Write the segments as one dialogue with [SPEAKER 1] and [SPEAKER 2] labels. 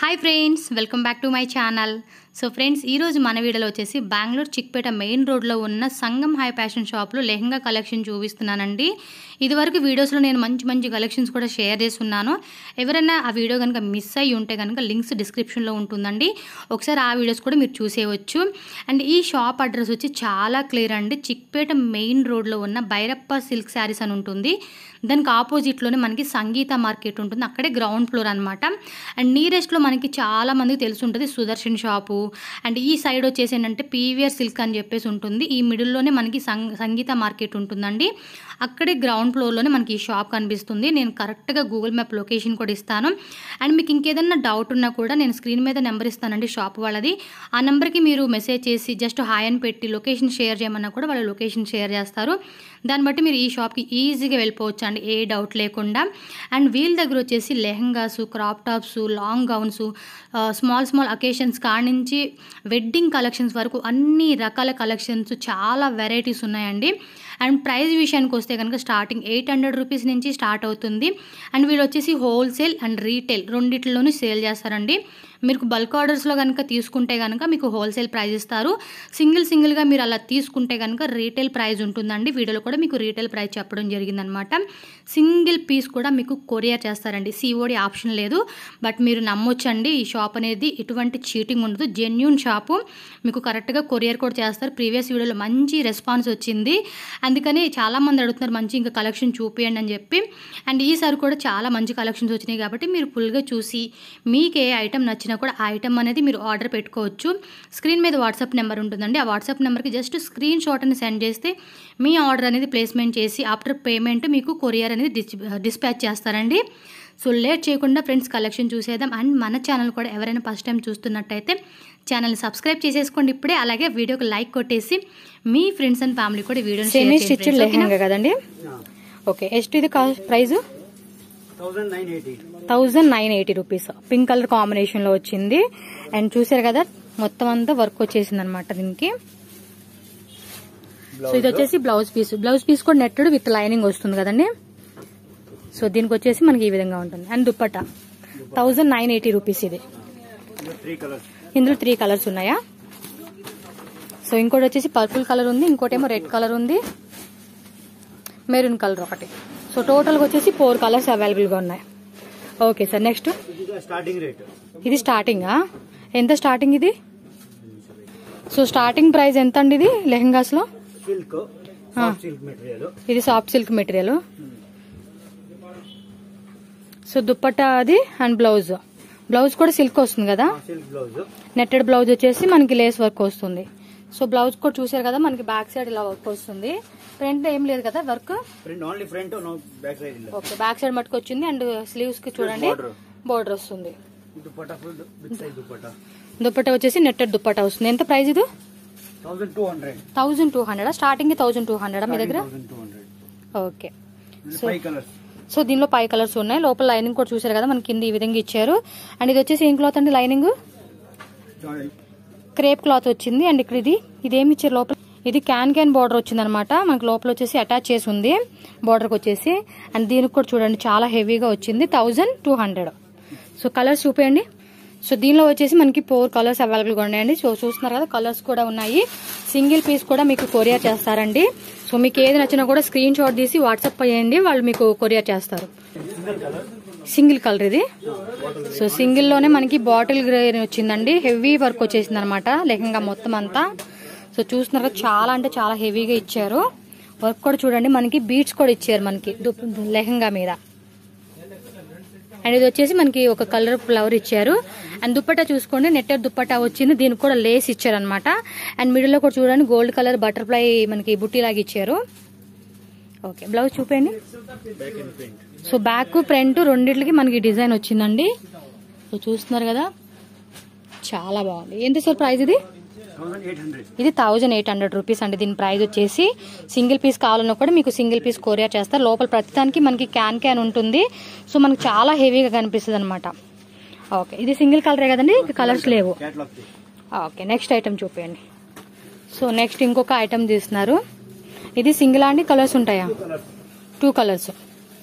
[SPEAKER 1] Hi friends welcome back to my channel so friends ఈరోజు మన వీడియోలో వచ్చేసి బెంగళూరు చిక్పేట మెయిన్ రోడ్లో ఉన్న సంగం హై ఫ్యాషన్ షాప్లో లెహంగా కలెక్షన్ చూపిస్తున్నానండి ఇదివరకు వీడియోస్లో నేను మంచి మంచి కలెక్షన్స్ కూడా షేర్ చేస్తున్నాను ఎవరైనా ఆ వీడియో కనుక మిస్ అయ్యి ఉంటే కనుక లింక్స్ డిస్క్రిప్షన్లో ఉంటుందండి ఒకసారి ఆ వీడియోస్ కూడా మీరు చూసేయవచ్చు అండ్ ఈ షాప్ అడ్రస్ వచ్చి చాలా క్లియర్ అండి చిక్పేట మెయిన్ రోడ్లో ఉన్న భైరప్ప సిల్క్ శారీస్ అని ఉంటుంది దానికి ఆపోజిట్లోనే మనకి సంగీత మార్కెట్ ఉంటుంది అక్కడే గ్రౌండ్ ఫ్లోర్ అనమాట అండ్ నియరెస్ట్లో మనకి చాలా మందికి తెలిసి ఉంటుంది సుదర్శన్ షాపు అండ్ ఈ సైడ్ వచ్చేసి ఏంటంటే పీవీఆర్ సిల్క్ అని చెప్పేసి ఉంటుంది ఈ మిడిల్లోనే మనకి సంగ సంగీత మార్కెట్ ఉంటుందండి అక్కడే గ్రౌండ్ ఫ్లోర్లోనే మనకి ఈ షాప్ కనిపిస్తుంది నేను కరెక్ట్గా గూగుల్ మ్యాప్ లొకేషన్ కూడా ఇస్తాను అండ్ మీకు ఇంకేదన్నా డౌట్ ఉన్నా కూడా నేను స్క్రీన్ మీద నెంబర్ ఇస్తానండి షాప్ వాళ్ళది ఆ నెంబర్కి మీరు మెసేజ్ చేసి జస్ట్ హాయ్ అని పెట్టి లొకేషన్ షేర్ చేయమన్నా కూడా వాళ్ళు లొకేషన్ షేర్ చేస్తారు దాన్ని బట్టి మీరు ఈ షాప్కి ఈజీగా వెళ్ళిపోవచ్చు అండి ఏ డౌట్ లేకుండా అండ్ వీళ్ళ దగ్గర వచ్చేసి lehengas crop tops long gowns small small occasions కాడ నుంచి వెడ్డింగ్ కలెక్షన్స్ వరకు అన్ని రకాల కలెక్షన్స్ చాలా వెరైటీస్ ఉన్నాయండి అండ్ ప్రైస్ విషయానికి వస్తే కనుక స్టార్టింగ్ ఎయిట్ హండ్రెడ్ రూపీస్ నుంచి స్టార్ట్ అవుతుంది అండ్ వీళ్ళు వచ్చేసి హోల్సేల్ అండ్ రీటైల్ రెండిట్లోనూ సేల్ చేస్తారండి మీకు బల్క్ ఆర్డర్స్లో కనుక తీసుకుంటే కనుక మీకు హోల్సేల్ ప్రైస్ ఇస్తారు సింగిల్ సింగిల్గా మీరు అలా తీసుకుంటే కనుక రీటైల్ ప్రైస్ ఉంటుందండి వీడియోలో కూడా మీకు రీటైల్ ప్రైస్ చెప్పడం జరిగిందనమాట సింగిల్ పీస్ కూడా మీకు కొరియర్ చేస్తారండి సిఓడి ఆప్షన్ లేదు బట్ మీరు నమ్మొచ్చండి ఈ షాప్ అనేది ఎటువంటి చీటింగ్ ఉండదు జెన్యున్ షాపు మీకు కరెక్ట్గా కొరియర్ కూడా చేస్తారు ప్రీవియస్ వీడియోలో మంచి రెస్పాన్స్ వచ్చింది అందుకని చాలామంది అడుగుతున్నారు మంచి ఇంకా కలెక్షన్ చూపియండి అని చెప్పి అండ్ ఈసారి కూడా చాలా మంచి కలెక్షన్స్ వచ్చినాయి కాబట్టి మీరు ఫుల్గా చూసి మీకు ఏ ఐటమ్ నచ్చినా కూడా ఆ ఐటమ్ అనేది మీరు ఆర్డర్ పెట్టుకోవచ్చు స్క్రీన్ మీద వాట్సాప్ నెంబర్ ఉంటుందండి ఆ వాట్సాప్ నెంబర్కి జస్ట్ స్క్రీన్ షాట్ అని సెండ్ చేస్తే మీ ఆర్డర్ అనేది ప్లేస్మెంట్ చేసి ఆఫ్టర్ పేమెంట్ మీకు కొరియర్ అనేది డిస్ డిస్పాచ్ చేస్తారండి సో లేట్ చేయకుండా ఫ్రెండ్స్ కలెక్షన్ చూసేద్దాం అండ్ మన ఛానల్ కూడా ఎవరైనా ఫస్ట్ టైం చూస్తున్నట్టయితే ఛానల్ని సబ్స్క్రైబ్ చేసేసుకోండి ఇప్పుడే అలాగే వీడియోకి లైక్ కొట్టేసి మీ ఫ్రెండ్స్ అండ్ ఫ్యామిలీ కూడా వీడియోని
[SPEAKER 2] సెమీ
[SPEAKER 1] షేర్
[SPEAKER 2] స్టిచ్
[SPEAKER 1] చేయండి
[SPEAKER 2] లెహంగా కదండి ఓకే ಎಷ್ಟು ఇది price
[SPEAKER 3] thousand nine eighty
[SPEAKER 2] thousand nine eighty rupees pink colour combination లో వచ్చింది అండ్ చూసారు కదా మొత్తం అంతా వర్క్ వచ్చేసింది అనమాట దీనికి సో ఇది వచ్చేసి బ్లౌజ్ పీస్ బ్లౌజ్ పీస్ కూడా నెట్టెడ్ విత్ లైనింగ్ వస్తుంది కదండి సో దీనికి వచ్చేసి మనకి ఈ విధంగా ఉంటుంది and dupatta thousand nine eighty rupees ఇది
[SPEAKER 3] త్రీ కలర్స్
[SPEAKER 2] ఇందులో త్రీ కలర్స్ ఉన్నాయా సో ఇంకోటి వచ్చేసి పర్పుల్ కలర్ ఉంది ఇంకోటి ఏమో రెడ్ కలర్ ఉంది మెరూన్ కలర్ ఒకటి సో టోటల్గా వచ్చేసి ఫోర్ కలర్స్ అవైలబుల్గా ఉన్నాయి ఓకే సార్ నెక్స్ట్
[SPEAKER 3] ఇది స్టార్టింగ్ రేట్
[SPEAKER 2] ఇది స్టార్టింగా ఎంత స్టార్టింగ్ ఇది సో స్టార్టింగ్ ప్రైస్ ఎంత అండి ఇది లెహంగాస్లో
[SPEAKER 3] సిల్క్ సాఫ్ట్ సిల్క్ మెటీరియల్
[SPEAKER 2] ఇది soft silk material so dupatta అది అండ్ బ్లౌజ్ బ్లౌజ్ కూడా సిల్క్ వస్తుంది కదా
[SPEAKER 3] సిల్క్ బ్లౌజ్
[SPEAKER 2] నెట్టెడ్ బ్లౌజ్ వచ్చేసి మనకి లేస్ వర్క్ వస్తుంది సో బ్లౌజ్ కూడా చూసారు కదా మనకి బ్యాక్ సైడ్ ఇలా వర్క్ వస్తుంది ఫ్రంట్ ఏం లేదు కదా work
[SPEAKER 3] front only front no back side ಇಲ್ಲ
[SPEAKER 2] ఓకే బ్యాక్ సైడ్ మట్టుకు వచ్చింది అండ్ స్లీవ్స్ కి చూడండి
[SPEAKER 3] Border.
[SPEAKER 2] బోర్డర్ వస్తుంది
[SPEAKER 3] dupatta full big size dupatta
[SPEAKER 2] dupatta వచ్చేసి నెట్టెడ్ దుప్పట్టా వస్తుంది ఎంత ప్రైస్ ఇది
[SPEAKER 3] thousand two hundred
[SPEAKER 2] thousand two hundred starting thousand two hundred మీ దగ్గర
[SPEAKER 3] thousand two hundred
[SPEAKER 2] okay
[SPEAKER 3] five colours
[SPEAKER 2] so దీనిలో పై కలర్స్ ఉన్నాయి లోపల లైనింగ్ కూడా చూసారు కదా మనకి కింద ఈ విధంగా ఇచ్చారు అండ్ ఇది వచ్చేసి ఏం క్లాత్ అండి లైనింగ్ క్రేప్ క్లాత్ వచ్చింది అండ్ ఇక్కడ ఇది ఇదేమి ఇచ్చారు లోపల ఇది క్యాన్ క్యాన్ బార్డర్ వచ్చింది అనమాట మనకి లోపల వచ్చేసి అటాచ్ చేసి ఉంది బార్డర్కి వచ్చేసి అండ్ దీనికి కూడా చూడండి చాలా హెవీగా వచ్చింది thousand two hundred so colours చూపేయండి సో దీనిలో వచ్చేసి మనకి ఫోర్ కలర్స్ అవైలబుల్గా ఉన్నాయండి సో చూస్తున్నారు కదా కలర్స్ కూడా ఉన్నాయి సింగిల్ పీస్ కూడా మీకు కొరియర్ చేస్తారండి సో మీకు ఏది నచ్చినా కూడా స్క్రీన్ షాట్ తీసి వాట్సాప్ చేయండి వాళ్ళు మీకు కొరియర్ చేస్తారు సింగిల్ కలర్ ఇది సో సింగిల్ లోనే మనకి బాటిల్ గ్రేన్ వచ్చిందండి హెవీ వర్క్ వచ్చేసింది అనమాట లెహంగా మొత్తం అంతా సో చూస్తున్నారు కదా, చాలా అంటే చాలా హెవీగా ఇచ్చారు వర్క్ కూడా చూడండి మనకి బీట్స్ కూడా ఇచ్చారు మనకి దు- లెహంగా మీద అండ్ ఇది వచ్చేసి మనకి ఒక కలర్ ఫ్లవర్ ఇచ్చారు అండ్ దుప్పట్టా చూసుకోండి నెట్టెడ్ దుప్పట్టా వచ్చింది దీనికి కూడా లేస్ ఇచ్చారు అనమాట అండ్ మిడిల్ లో కూడా చూడండి గోల్డ్ కలర్ బటర్ఫ్లై మనకి బుట్టి లాగా ఇచ్చారు ఓకే బ్లౌజ్ చూపండి
[SPEAKER 3] back and print
[SPEAKER 2] so back front రెండిట్లకి మనకి డిజైన్ వచ్చిందండి సో చూస్తున్నారు కదా చాలా బాగుంది ఎంత సార్ ప్రైస్ ఇది
[SPEAKER 3] థౌసండ్ ఎయిట్ హండ్రెడ్
[SPEAKER 2] ఇది థౌజండ్ ఎయిట్ హండ్రెడ్ రూపీస్ అండి దీని ప్రైస్ వచ్చేసి సింగిల్ పీస్ కావాలన్నా కూడా మీకు సింగిల్ పీస్ కొరియర్ చేస్తారు లోపల ప్రతిదానికి మనకి క్యాన్ క్యాన్ ఉంటుంది సో మనకి చాలా హెవీగా కనిపిస్తుంది అనమాట ఓకే ఇది సింగిల్ కలరే కదండి ఇంకా కలర్స్ లేవు
[SPEAKER 3] క్యాట్లాగ్
[SPEAKER 2] ఓకే నెక్స్ట్ ఐటమ్ చూపించండి సో నెక్స్ట్ ఇంకొక ఐటమ్ తీస్తున్నారు ఇది సింగిల్ అండి కలర్స్ ఉంటాయా
[SPEAKER 3] కలర్స్
[SPEAKER 2] టూ కలర్స్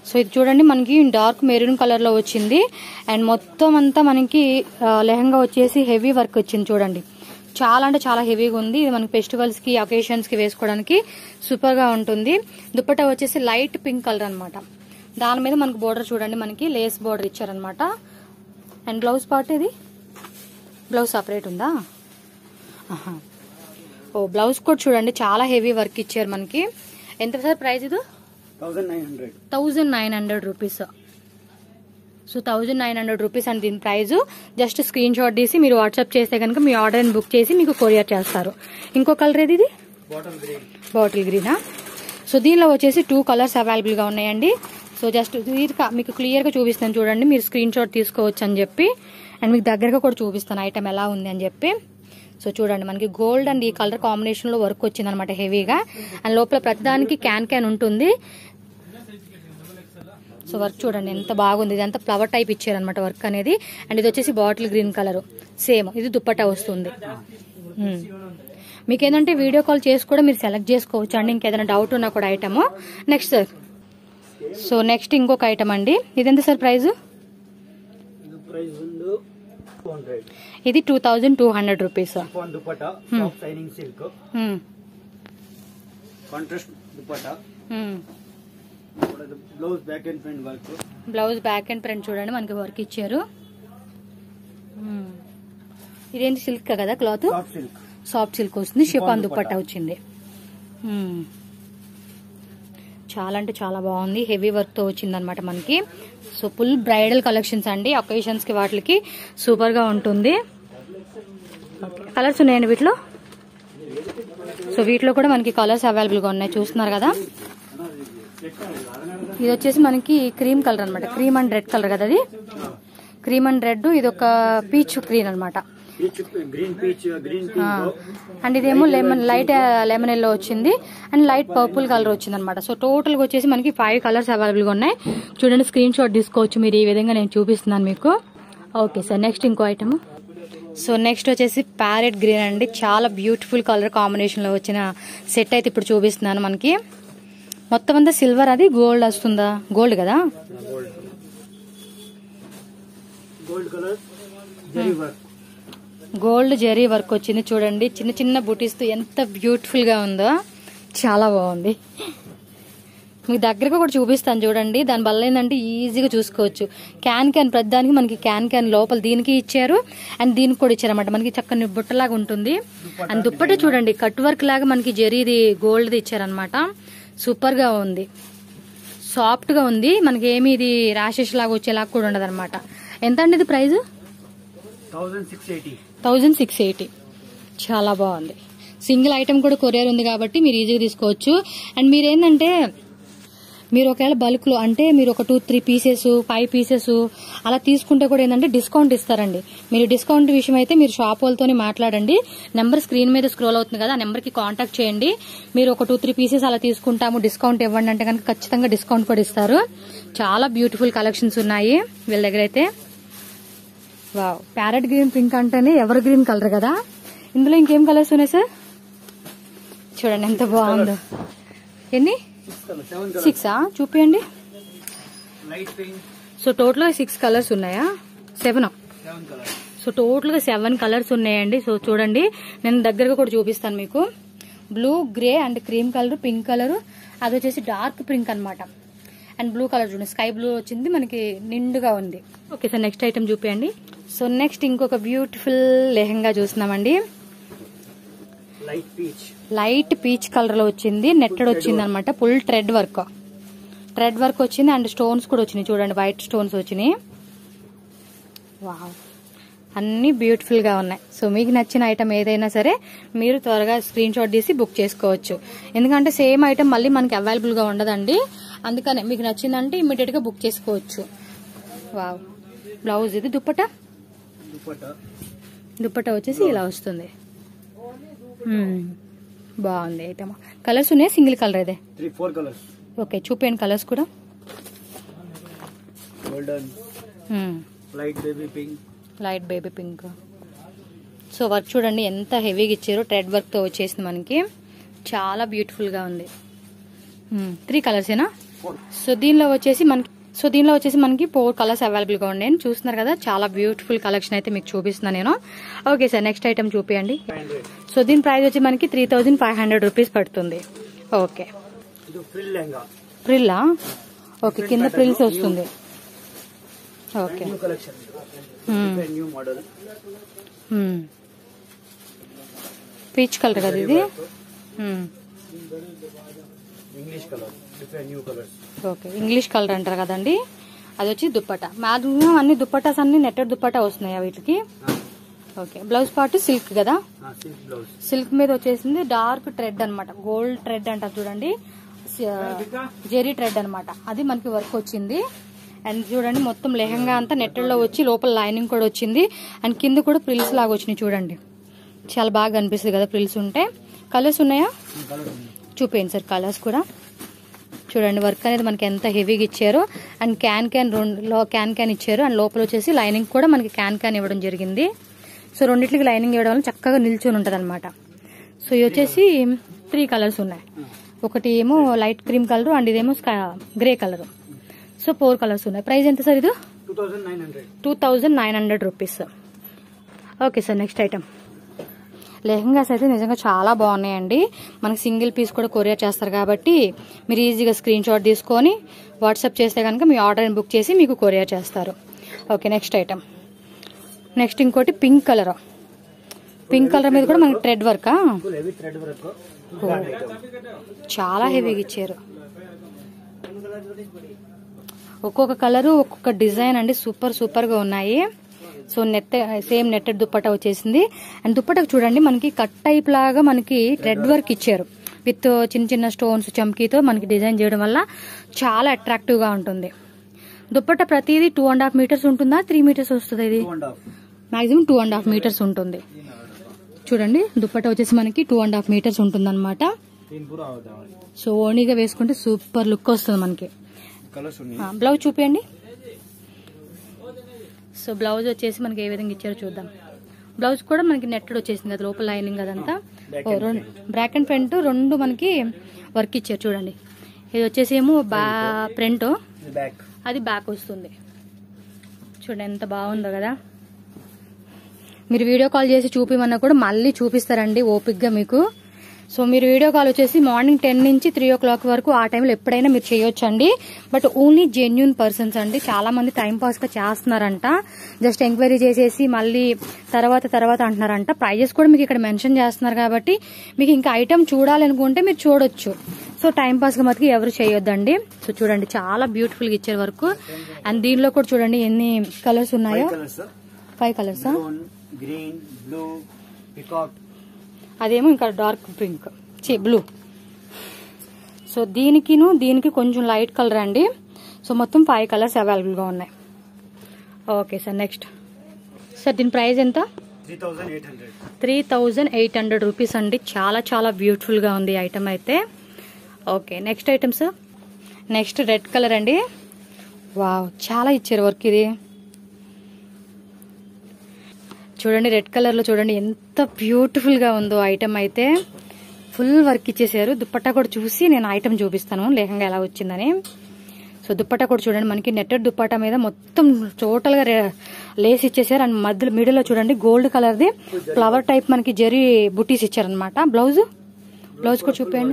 [SPEAKER 2] సో ఇది చూడండి మనకి డార్క్ మెరూన్ కలర్ లో వచ్చింది అండ్ మొత్తం అంతా మనకి ఆ, లెహంగా వచ్చేసి హెవీ వర్క్ వచ్చింది చూడండి చాలా అంటే చాలా హెవీగా ఉంది ఇది మనకి ఫెస్టివల్స్ కి అకేషన్స్ కి వేసుకోవడానికి సూపర్ గా ఉంటుంది దుప్పట్టా వచ్చేసి లైట్ పింక్ కలర్ అన్నమాట దాని మీద మనకి బోర్డర్ చూడండి మనకి లేస్ బోర్డర్ ఇచ్చారనమాట అండ్ బ్లౌజ్ పార్ట్ ఇది బ్లౌజ్ సపరేట్ ఉందా ఆహా. ఓ బ్లౌజ్ కూడా చూడండి చాలా హెవీ వర్క్ ఇచ్చారు మనకి ఎంత సార్ ప్రైస్ ఇది
[SPEAKER 3] thousand nine hundred
[SPEAKER 2] thousand nine hundred rupees so thousand nine hundred rupees అండి దీని ప్రైస్ జస్ట్ స్క్రీన్ షాట్ తీసి మీరు వాట్సాప్ చేస్తే కనుక మీ ఆర్డర్ని బుక్ చేసి మీకు కొరియర్ చేస్తారు ఇంకో కలర్ ఏది ఇది
[SPEAKER 3] బాటల్ గ్రీన్
[SPEAKER 2] బాటిల్ గ్రీనా సో దీనిలో వచ్చేసి టూ కలర్స్ అవైలబుల్గా ఉన్నాయండి సో జస్ట్ క్లియర్గా మీకు క్లియర్గా చూపిస్తాను చూడండి మీరు స్క్రీన్ షాట్ తీసుకోవచ్చు అని చెప్పి అండ్ మీకు దగ్గరగా కూడా చూపిస్తాను ఐటమ్ ఎలా ఉంది అని చెప్పి సో చూడండి మనకి గోల్డ్ అండ్ ఈ కలర్ కాంబినేషన్లో వర్క్ వచ్చింది అనమాట హెవీగా అండ్ లోపల ప్రతిదానికి క్యాన్ క్యాన్ ఉంటుంది సో వర్క్ చూడండి ఎంత బాగుంది ఇదంతా ఫ్లవర్ టైప్ ఇచ్చారనమాట వర్క్ అనేది అండ్ ఇది వచ్చేసి బాటిల్ గ్రీన్ కలర్ సేమ్ ఇది దుప్పట్టా వస్తుంది మ్మ్. మీకు ఏంటంటే వీడియో కాల్ చేసి కూడా మీరు సెలెక్ట్ చేసుకోవచ్చు అండి ఇంకేదైనా డౌట్ ఉన్నా కూడా item next sir so next ఇంకొక ఐటమ్ అండి ఇదెంత సార్ ప్రైస్
[SPEAKER 3] ಇದು ಪ್ರೈಸ್ ಒಂದು ಟೂ ಹಂಡ್ರೆಡ್
[SPEAKER 2] ఇది two thousand two hundred rupees
[SPEAKER 3] ಫಾನ್ dupatta soft shining silk contrast dupatta blouse back and front work
[SPEAKER 2] blouse back and front చూడండి మనకి వర్క్ ఇచ్చారు మ్మ్. ఇదేంటి సిల్క్ కదా cloth
[SPEAKER 3] soft silk
[SPEAKER 2] soft silk వస్తుంది షిఫాన్
[SPEAKER 3] షిఫాన్
[SPEAKER 2] దుపట్టా
[SPEAKER 3] దుపట్టా.
[SPEAKER 2] వచ్చింది మ్మ్. చాలా అంటే చాలా బాగుంది హెవీ వర్క్ తో వచ్చింది అనమాట మనకి సో ఫుల్ బ్రైడల్ కలెక్షన్స్ అండి ఒకేషన్స్ కి వాటికి సూపర్ గా ఉంటుంది కలర్స్ ఉన్నాయండి వీటిలో సో వీటిలో కూడా మనకి కలర్స్ అవైలబుల్ గా ఉన్నాయి చూస్తున్నారు కదా ఇది వచ్చేసి మనకి క్రీమ్ కలర్ అన్నమాట క్రీమ్ అండ్ రెడ్ కలర్ కదా అది క్రీమ్ అండ్ రెడ్ ఇది ఒక పీచ్ గ్రీన్ అన్నమాట
[SPEAKER 3] పీచ్ గ్రీన్ పీచ్ గ్రీన్
[SPEAKER 2] ఆ,
[SPEAKER 3] పింక్
[SPEAKER 2] అండ్ ఇదేమో లెమన్ లైట్ లెమన్ ఎల్లో వచ్చింది అండ్ లైట్ పర్పుల్ కలర్ వచ్చింది అనమాట సో టోటల్ గా వచ్చేసి మనకి ఫైవ్ కలర్స్ అవైలబుల్ గా ఉన్నాయి చూడండి స్క్రీన్ షాట్ తీసుకోవచ్చు మీరు ఈ విధంగా నేను చూపిస్తున్నాను మీకు ఓకే సార్ నెక్స్ట్ ఇంకో ఐటమ్ సో నెక్స్ట్ వచ్చేసి ప్యారెట్ గ్రీన్ అండి చాలా బ్యూటిఫుల్ కలర్ కాంబినేషన్ లో వచ్చిన సెట్ అయితే ఇప్పుడు చూపిస్తున్నాను మనకి మొత్తం అంతా సిల్వర్ అది గోల్డ్ వస్తుందా గోల్డ్ కదా
[SPEAKER 3] gold colour zari work
[SPEAKER 2] gold zari work వచ్చింది చూడండి చిన్న చిన్న బుటీస్ తో ఎంత బ్యూటిఫుల్ గా ఉందో చాలా బాగుంది మీకు దగ్గరగా కూడా చూపిస్తాను చూడండి దాని వల్ల ఏంటంటే ఈజీగా చూసుకోవచ్చు క్యాన్ క్యాన్ ప్రతిదానికి మనకి క్యాన్ క్యాన్ లోపల దీనికి ఇచ్చారు అండ్ దీనికి కూడా ఇచ్చారన్నమాట మనకి చక్కని బుట్టలాగా ఉంటుంది అండ్ దుప్పటి చూడండి కట్ వర్క్ లాగా మనకి జరీది గోల్డ్ది ఇచ్చారనమాట సూపర్ గా ఉంది సాఫ్ట్ గా ఉంది మనకి ఏమి ఇది ర్యాషెస్ లాగా వచ్చేలాగా కూడా ఉండదు అనమాట ఎంత అండి ఇది price
[SPEAKER 3] thousand six eighty
[SPEAKER 2] thousand six eighty చాలా బాగుంది సింగిల్ ఐటమ్ కూడా కొరియర్ ఉంది కాబట్టి మీరు ఈజీగా తీసుకోవచ్చు అండ్ మీరు ఏంటంటే మీరు ఒకవేళ బల్క్ లో అంటే మీరు ఒక two three pieces five pieces అలా తీసుకుంటే కూడా ఏంటంటే డిస్కౌంట్ ఇస్తారండి మీరు డిస్కౌంట్ విషయం అయితే మీరు షాప్ వాళ్ళతోనే మాట్లాడండి నెంబర్ స్క్రీన్ మీద స్క్రోల్ అవుతుంది కదా ఆ నెంబర్ కి కాంటాక్ట్ చేయండి మీరు ఒక టూ త్రీ పీసెస్ అలా తీసుకుంటాము డిస్కౌంట్ ఇవ్వండి అంటే కనుక ఖచ్చితంగా డిస్కౌంట్ కూడా ఇస్తారు చాలా బ్యూటిఫుల్ కలెక్షన్స్ ఉన్నాయి వీళ్ళ దగ్గర అయితే వావ్ ప్యారెట్ గ్రీన్ పింక్ అంటేనే ఎవర్ గ్రీన్ కలర్ కదా ఇందులో ఇంకేం కలర్స్ ఉన్నాయి సార్ చూడండి ఎంత బాగుందో ఎన్ని
[SPEAKER 3] సిక్స్ కలర్ సెవెన్ కలర్
[SPEAKER 2] సిక్సా చూపియండి
[SPEAKER 3] లైట్ పింక్
[SPEAKER 2] సో టోటల్ గా సిక్స్ కలర్స్ ఉన్నాయా seven
[SPEAKER 3] seven colour
[SPEAKER 2] so total గా సెవెన్ కలర్స్ ఉన్నాయండి సో చూడండి నేను దగ్గరగా కూడా చూపిస్తాను మీకు blue grey and cream colour pink colour అది వచ్చేసి డార్క్ పింక్ అన్నమాట అండ్ బ్లూ కలర్ చూడండి స్కై బ్లూ వచ్చింది మనకి నిండుగా ఉంది ఓకే సార్ నెక్స్ట్ ఐటమ్ చూపియండి సో నెక్స్ట్ ఇంకొక బ్యూటిఫుల్ లెహంగా చూస్తున్నామండి
[SPEAKER 3] light peach
[SPEAKER 2] light peach colour లో వచ్చింది నెట్టెడ్ వచ్చింది అనమాట full thread work thread work వచ్చింది అండ్ స్టోన్స్ కూడా వచ్చినాయి చూడండి వైట్ స్టోన్స్ వచ్చినాయి వావ్ అన్ని బ్యూటిఫుల్ గా ఉన్నాయి సో మీకు నచ్చిన ఐటమ్ ఏదైనా సరే మీరు త్వరగా స్క్రీన్ షాట్ తీసి బుక్ చేసుకోవచ్చు ఎందుకంటే సేమ్ ఐటమ్ మళ్ళీ మనకి అవైలబుల్ గా ఉండదండి అందుకనే మీకు నచ్చిందంటే ఇమ్మీడియట్ గా బుక్ చేసుకోవచ్చు వావ్ బ్లౌజ్ ఇది దుప్పట
[SPEAKER 3] దుపట్ట
[SPEAKER 2] దుప్పట వచ్చేసి ఇలా వస్తుంది మ్మ్. బాగుంది ఐటమ్ కలర్స్ ఉన్నాయి సింగిల్ కలర్ ఇదే
[SPEAKER 3] త్రీ ఫోర్ కలర్స్
[SPEAKER 2] ఓకే చూపించండి కలర్స్ కూడా
[SPEAKER 3] గోల్డెన్
[SPEAKER 2] మ్మ్.
[SPEAKER 3] Light baby pink
[SPEAKER 2] light baby pink so work చూడండి ఎంత హెవీగా ఇచ్చారో ట్రెడ్ వర్క్ తో వచ్చేసింది మనకి చాలా బ్యూటిఫుల్ గా ఉంది మ్మ్. త్రీ కలర్సేనా
[SPEAKER 3] Four.
[SPEAKER 2] సో దీనిలో వచ్చేసి మనకి సో దీనిలో వచ్చేసి మనకి ఫోర్ కలర్స్ అవైలబుల్గా ఉన్నాయి చూస్తున్నారు కదా చాలా బ్యూటిఫుల్ కలెక్షన్ అయితే మీకు చూపిస్తున్నాను నేను ఓకే సార్ నెక్స్ట్ ఐటమ్ చూపియండి
[SPEAKER 3] Five hundred.
[SPEAKER 2] సో దీని ప్రైస్ వచ్చి మనకి three thousand five hundred rupees పడుతుంది ఓకే
[SPEAKER 3] ಇದು ಫ್ರಿಲ್ ಲೆಹಂಗಾ
[SPEAKER 2] ప్రిల్లా ఓకే కింద ప్రిల్స్ వస్తుంది okay
[SPEAKER 3] new collection new model
[SPEAKER 2] peach colour కదా ఇది మ్మ్.
[SPEAKER 3] English colour different new colours
[SPEAKER 2] okay English colour అంటారు కదండి అది వచ్చి దుప్పట మ్యాక్సిమం అన్ని దుప్పటాస్ అన్ని నెట్టెడ్ దుప్పటా వస్తున్నాయి వీటికి ఓకే బ్లౌజ్ పార్ట్ సిల్క్ కదా
[SPEAKER 3] ಸಿಲ್ಕ್ ಬ್ಲೌಸ್
[SPEAKER 2] సిల్క్ మీద వచ్చేసింది డార్క్ ట్రెడ్ అన్నమాట గోల్డ్ ట్రెడ్ అంటారు చూడండి జెరీ ట్రెడ్ అన్నమాట అది మనకి వర్క్ వచ్చింది అండ్ చూడండి మొత్తం లెహంగా అంతా నెట్టెల్లో వచ్చి లోపల లైనింగ్ కూడా వచ్చింది అండ్ కింద కూడా ప్రిల్స్ లాగా వచ్చినాయి చూడండి చాలా బాగా అనిపిస్తుంది కదా ప్రిల్స్ ఉంటే కలర్స్ ఉన్నాయా
[SPEAKER 3] ಕಲರ್
[SPEAKER 2] చూపేయండి సార్ కలర్స్ కూడా చూడండి వర్క్ అనేది మనకి ఎంత హెవీగా ఇచ్చారు అండ్ క్యాన్ క్యాన్ రెండులో క్యాన్ క్యాన్ ఇచ్చారు అండ్ లోపల వచ్చేసి లైనింగ్ కూడా మనకి క్యాన్ క్యాన్ ఇవ్వడం జరిగింది సో రెండిట్లకి లైనింగ్ ఇవ్వడం వల్ల చక్కగా నిల్చొని ఉంటుంది అనమాట సో ఇవి వచ్చేసి త్రీ కలర్స్ ఉన్నాయి ఒకటి ఏమో లైట్ క్రీమ్ కలర్ అండ్ ఇదేమో grey colour so four colours ఉన్నాయి ప్రైస్ ఎంత సార్ ఇది
[SPEAKER 3] two thousand nine hundred
[SPEAKER 2] two thousand nine hundred rupees okay sir next item lehengas అయితే నిజంగా చాలా బాగున్నాయండి మనకి సింగిల్ పీస్ కూడా కొరియర్ చేస్తారు కాబట్టి మీరు ఈజీగా స్క్రీన్ షాట్ తీసుకొని వాట్సాప్ చేస్తే కనుక మీ ఆర్డర్ని బుక్ చేసి మీకు కొరియర్ చేస్తారు ఓకే నెక్స్ట్ ఐటమ్ నెక్స్ట్ ఇంకోటి పింక్ కలర్ పింక్ కలర్ మీద కూడా మనకి ట్రెడ్ వర్కా
[SPEAKER 3] ಫುಲ್ ಹೆವಿ ಥ್ರೆಡ್ ವರ್ಕ್
[SPEAKER 2] చాలా హెవీగా ఇచ్చారు ఒక్కొక్క కలరు ఒక్కొక్క డిజైన్ అండి సూపర్ సూపర్ గా ఉన్నాయి so net same netted dupatta వచ్చేసింది అండ్ దుప్పటకు చూడండి మనకి కట్ టైప్ లాగా మనకి రెడ్ వర్క్ ఇచ్చారు విత్ చిన్న చిన్న స్టోన్స్ చమ్కీతో మనకి డిజైన్ చేయడం వల్ల చాలా అట్రాక్టివ్ గా ఉంటుంది దుప్పట ప్రతిదీ టూ అండ్ హాఫ్ మీటర్స్ ఉంటుందా త్రీ మీటర్స్ వస్తుంది ఇది
[SPEAKER 3] two and half
[SPEAKER 2] maximum two and half metres ఉంటుంది చూడండి దుప్పట వచ్చేసి మనకి టూ అండ్ హాఫ్ మీటర్స్ ఉంటుంది అనమాట
[SPEAKER 3] तीन पूरा होता है
[SPEAKER 2] సో ఓణీగా వేసుకుంటే సూపర్ లుక్ వస్తుంది మనకి
[SPEAKER 3] कलर सुनिए
[SPEAKER 2] ఆ, బ్లౌజ్ చూపించండి సో బ్లౌజ్ వచ్చేసి మనకి ఏ విధంగా ఇచ్చారో చూద్దాం బ్లౌజ్ కూడా మనకి నెట్టెడ్ వచ్చేసింది కదా లోపల లైనింగ్ అదంతా ఓ, రెండు బ్రాక్ అండ్ ఫ్రంట్ రెండు మనకి వర్క్ ఇచ్చారు చూడండి ఇది వచ్చేసి ఏమో బా ఫ్రంట్
[SPEAKER 3] बैक
[SPEAKER 2] అది బ్యాక్ వస్తుంది చూడండి ఎంత బాగుందో కదా మీరు వీడియో కాల్ చేసి చూపిమన్నా కూడా మళ్ళీ చూపిస్తారండి ఓపిక్గా మీకు సో మీరు వీడియో కాల్ వచ్చేసి మార్నింగ్ టెన్ నుంచి త్రీ ఓ క్లాక్ వరకు ఆ టైంలో ఎప్పుడైనా మీరు చేయొచ్చండి బట్ ఓన్లీ జెన్యున్ పర్సన్స్ అండి చాలా మంది టైం పాస్ గా చేస్తున్నారంట జస్ట్ ఎంక్వైరీ చేసేసి మళ్ళీ తర్వాత తర్వాత అంటున్నారంట ప్రైజెస్ కూడా మీకు ఇక్కడ మెన్షన్ చేస్తున్నారు కాబట్టి మీకు ఇంకా ఐటమ్ చూడాలనుకుంటే మీరు చూడొచ్చు సో టైం పాస్ గా మటుకు ఎవరు చేయొద్దండి సో చూడండి చాలా బ్యూటిఫుల్ గా ఇచ్చారు వర్క్ అండ్ దీనిలో కూడా చూడండి ఎన్ని కలర్స్ ఉన్నాయో
[SPEAKER 3] कलर सर
[SPEAKER 2] ఫైవ్ కలర్సా
[SPEAKER 3] ब्राउन ग्रीन ब्लू पिकॉक
[SPEAKER 2] అదేమో ఇంకా డార్క్ పింక్ చి బ్లూ సో దీనికిను దీనికి కొంచెం లైట్ కలర్ అండి సో మొత్తం ఫైవ్ కలర్స్ అవైలబుల్గా ఉన్నాయి ఓకే సార్ నెక్స్ట్ సార్ దీని ప్రైస్ ఎంత
[SPEAKER 3] three thousand eight hundred
[SPEAKER 2] three thousand eight hundred rupees అండి చాలా చాలా బ్యూటిఫుల్గా ఉంది ఈ ఐటమ్ అయితే okay next item sir next red colour అండి వావ్ చాలా ఇచ్చారు వర్క్ ఇది చూడండి రెడ్ కలర్లో చూడండి ఎంత బ్యూటిఫుల్గా ఉందో ఐటమ్ అయితే ఫుల్ వర్క్ ఇచ్చేసారు దుప్పట్టా కూడా చూసి నేను ఐటమ్ చూపిస్తాను లేకంగా ఎలా వచ్చిందని సో దుప్పట్టా కూడా చూడండి మనకి నెట్టెడ్ దుప్పట్టా మీద మొత్తం టోటల్ గా రే- లేస్ ఇచ్చేసారు అండ్ మధ్యలో మిడిల్ లో చూడండి గోల్డ్ కలర్ ది ఫ్లవర్ టైప్ మనకి జరీ బుటీస్ ఇచ్చారనమాట బ్లౌజ్ బ్లౌజ్ కూడా చూపించండి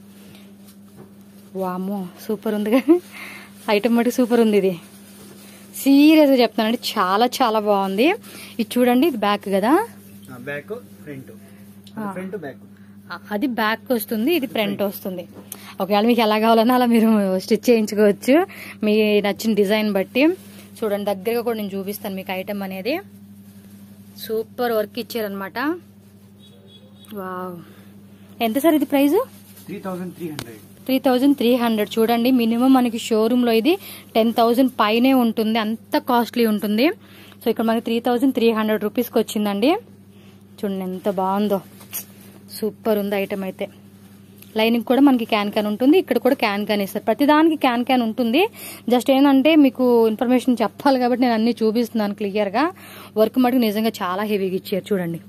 [SPEAKER 2] వామో సూపర్ ఉంది కదా ఐటమ్ మటుకు సూపర్ ఉంది ఇది సీరియస్గా చెప్తానండి చాలా చాలా బాగుంది ఇది చూడండి ఇది బ్యాక్ కదా
[SPEAKER 3] బ్యాక్ ఫ్రంట్ ఫ్రంట్ బ్యాక్
[SPEAKER 2] ఆ, అది బ్యాక్ వస్తుంది ఇది ఫ్రంట్ వస్తుంది ఒకవేళ మీకు ఎలా కావాలన్నా అలా మీరు స్టిచ్ చేయించుకోవచ్చు మీ నచ్చిన డిజైన్ బట్టి చూడండి దగ్గరగా కూడా నేను చూపిస్తాను మీకు ఐటమ్ అనేది సూపర్ వర్క్ ఇచ్చారనమాట వావ్ ఎంత సార్ ఇది price
[SPEAKER 3] three thousand three hundred
[SPEAKER 2] three thousand three hundred చూడండి మినిమం మనకి షోరూంలో ఇది టెన్ థౌజండ్ పైనే ఉంటుంది అంత కాస్ట్లీ ఉంటుంది సో ఇక్కడ మనకి త్రీ థౌజండ్ త్రీ హండ్రెడ్ రూపీస్కి వచ్చిందండి చూడండి ఎంత బాగుందో సూపర్ ఉంది ఐటమ్ అయితే లైనింగ్ కూడా మనకి క్యాన్ క్యాన్ ఉంటుంది ఇక్కడ కూడా క్యాన్ క్యాన్ ఇస్తారు ప్రతిదానికి క్యాన్ క్యాన్ ఉంటుంది జస్ట్ ఏంటంటే మీకు ఇన్ఫర్మేషన్ చెప్పాలి కాబట్టి నేను అన్ని చూపిస్తున్నాను క్లియర్గా వర్క్ మటుకు నిజంగా చాలా హెవీగా ఇచ్చారు చూడండి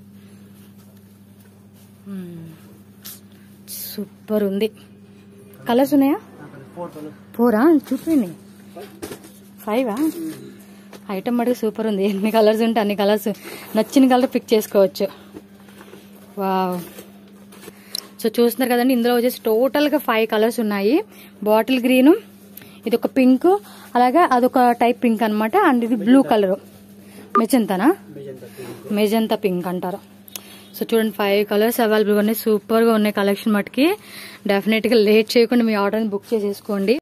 [SPEAKER 2] సూపర్ ఉంది కలర్స్ ఉన్నాయా
[SPEAKER 3] ఫోర్ కలర్
[SPEAKER 2] ఫోరా చూపిండి ఫైవా ఐటమ్ మటుకు సూపర్ ఉంది ఎన్ని కలర్స్ ఉంటే అన్ని కలర్స్ నచ్చిన కలర్ పిక్ చేసుకోవచ్చు వావ్ సో చూస్తున్నారు కదండి ఇందులో వచ్చేసి టోటల్గా ఫైవ్ కలర్స్ ఉన్నాయి బాటిల్ గ్రీన్ ఇది ఒక పింక్ అలాగే అదొక టైప్ పింక్ అన్నమాట అండ్ ఇది బ్లూ కలర్ మెజంతానా
[SPEAKER 3] మెజంతా పింక్
[SPEAKER 2] మెజంతా పింక్ అంటారు సో చూడండి ఫైవ్ కలర్స్ అవైలబుల్గా ఉన్నాయి సూపర్గా ఉన్నాయి కలెక్షన్ మటుకి డెఫినెట్గా లేట్ చేయకుండా మీ ఆర్డర్ని బుక్ చేసేసుకోండి